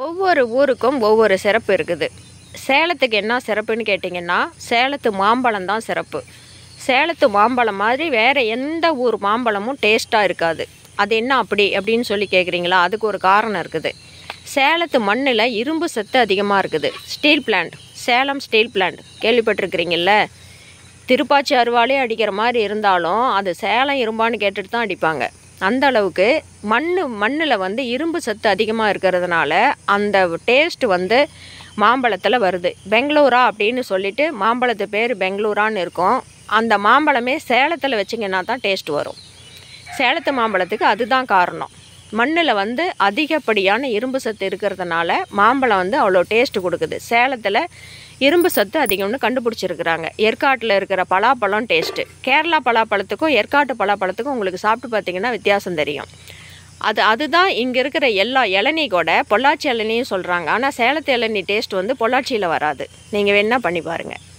ஒவ்வொரு ஊருக்கும் ஒவ்வொரு சிறப்பு இருக்குது சேலத்துக்கு என்ன சிறப்புன்னு கேட்டிங்கன்னா சேலத்து மாம்பழம் தான் சிறப்பு சேலத்து மாம்பழம் மாதிரி வேறு எந்த ஊர் மாம்பழமும் டேஸ்ட்டாக இருக்காது அது என்ன அப்படி அப்படின்னு சொல்லி கேட்குறீங்களா அதுக்கு ஒரு காரணம் இருக்குது சேலத்து மண்ணில் இரும்பு சத்து அதிகமாக இருக்குது steel plant Salem steel plant கேள்விப்பட்டிருக்கிறீங்கள திருப்பாச்சி அருவாளே அடிக்கிற மாதிரி இருந்தாலும் அது சேலம் இரும்பான்னு கேட்டுட்டு தான் அடிப்பாங்க அந்த அளவுக்கு மண் மண்ணில் வந்து இரும்பு சத்து அதிகமாக இருக்கிறதுனால அந்த டேஸ்ட் வந்து மாம்பழத்தில் வருது பெங்களூரா அப்படின்னு சொல்லிட்டு மாம்பழத்து பேர் பெங்களூரான்னு இருக்கும் அந்த மாம்பழமே சேலத்தில் வச்சிங்கன்னா தான் டேஸ்ட் வரும் சேலத்து மாம்பழத்துக்கு அதுதான் காரணம் மண்ணில் வந்து அதிகப்படியான இரும்பு சத்து இருக்கிறதுனால மாம்பழம் வந்து அவ்வளோ டேஸ்ட் கொடுக்குது சேலத்தில் இரும்பு சத்து அதிகம்னு கண்டுபிடிச்சிருக்கிறாங்க ஏற்காட்டில் இருக்கிற பலாப்பழம் டேஸ்ட்டு கேரளா பலாப்பழத்துக்கும் ஏற்காட்டு பலாப்பழத்துக்கும் உங்களுக்கு சாப்பிட்டு பார்த்தீங்கன்னா வித்தியாசம் தெரியும் அது அதுதான் இங்கே இருக்கிற எல்லா இளநீ கூட பொள்ளாச்சி இளநியும் சொல்கிறாங்க ஆனால் சேலத்து இளநீ டேஸ்ட் வந்து பொள்ளாச்சியில் வராது நீங்கள் வேணால் பண்ணி பாருங்கள்